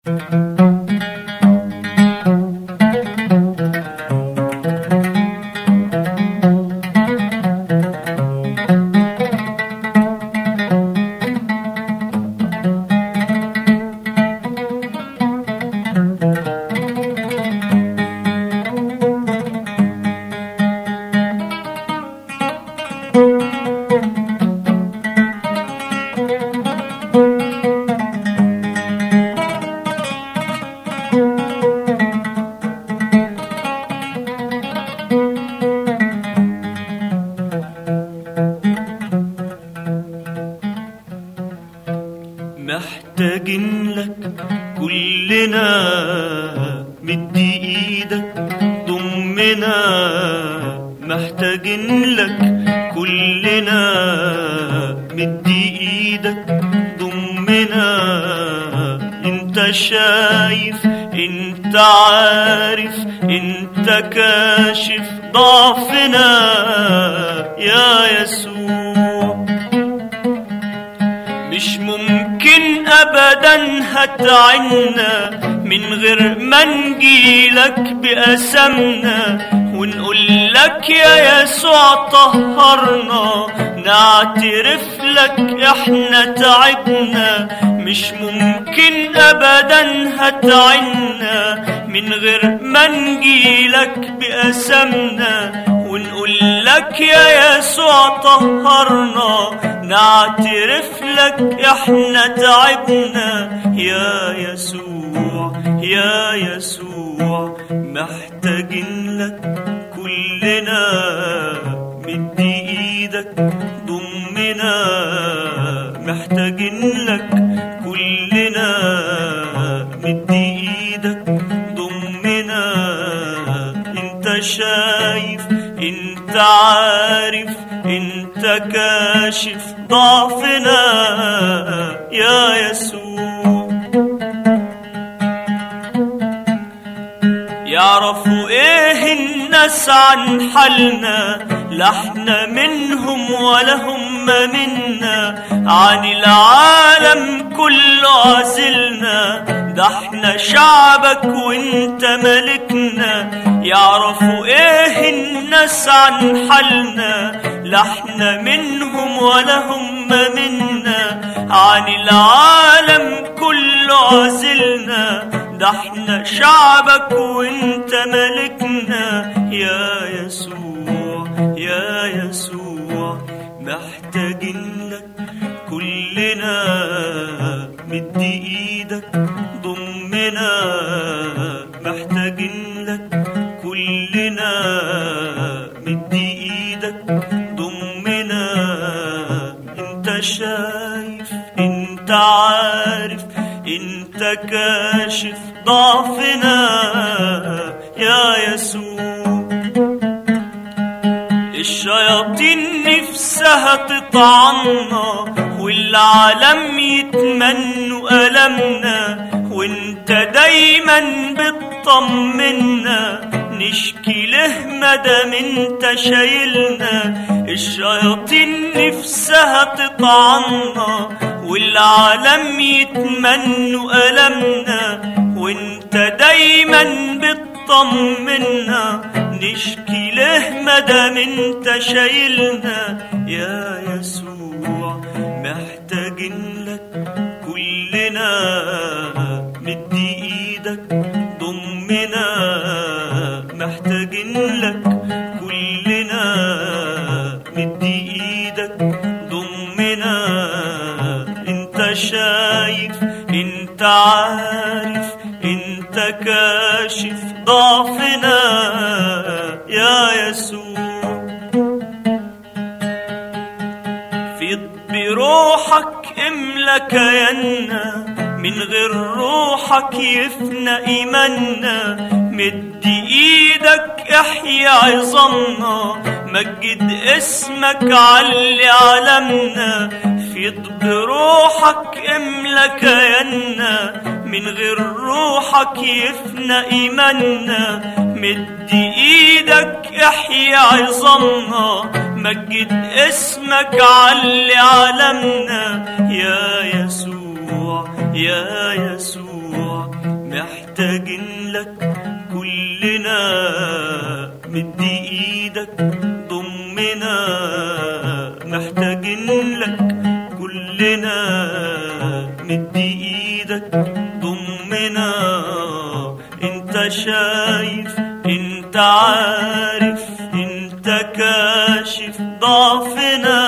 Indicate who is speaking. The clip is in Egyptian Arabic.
Speaker 1: محتاجين لك كلنا مدي ايدك ضمنا محتاجين لك كلنا مدي ايدك ضمنا انت شايف انت عارف انت كاشف ضعفنا يا يسوع مش ممكن ابدا هتعنا من غير ما نجيلك بأسمنا ونقول لك يا يسوع طهرنا نعترف لك احنا تعبنا مش ممكن ابدا هتعنا من غير ما نجيلك بأسمنا ونقول لك يا يسوع طهرنا نعترف لك احنا تعبنا يا يسوع يا يسوع محتاجين لك كلنا مدي ايدك ضمنا محتاجين لك كلنا مدي ايدك ضمنا انت شايف انت عارف انت كاشف ضعفنا يا يسوع يعرفوا ايه الناس عن حالنا لا احنا منهم ولا هم منا عن العالم كله عزلنا ده احنا شعبك وانت ملكنا يعرفوا ايه الناس عن حالنا لا احنا منهم ولا هم منا عن العالم كله عزلنا ده احنا شعبك وانت ملكنا يا يسوع يا يسوع محتاجين لك كلنا مدي ايدك ضمنا محتاجين لك كلنا مدي ايدك ضمنا انت شايف انت عارف انت كاشف ضعفنا يا يسوع الشياطين نفسها تطعنا والعالم يتمنوا ألمنا وانت دايما بتطمنا نشكي له مدام انت شايلنا الشياطين نفسها تطعنا والعالم يتمنوا ألمنا وانت دايما بتطمنا نشكي له مدام انت شايلنا يا يسوع محتاجين لك كلنا مدي ايدك ضمنا محتاجين لك كلنا مدي ايدك ضمنا انت شايف انت عارف انت كاشف ضعفنا يا يسوع فض بروحك املى كياننا من غير روحك يفنى ايماننا مد ايدك احيا عظامنا مجد اسمك علي علمنا فيض بروحك املى كياننا من غير روحك يفنى ايماننا مد ايدك احيا عظامنا مجد اسمك علي علمنا يا يسوع يا يسوع محتاجين لك كلنا مد ايدك ضمنا محتاجين لك كلنا مد ايدك ضمنا انت شايف انت عارف انت كاشف ضعفنا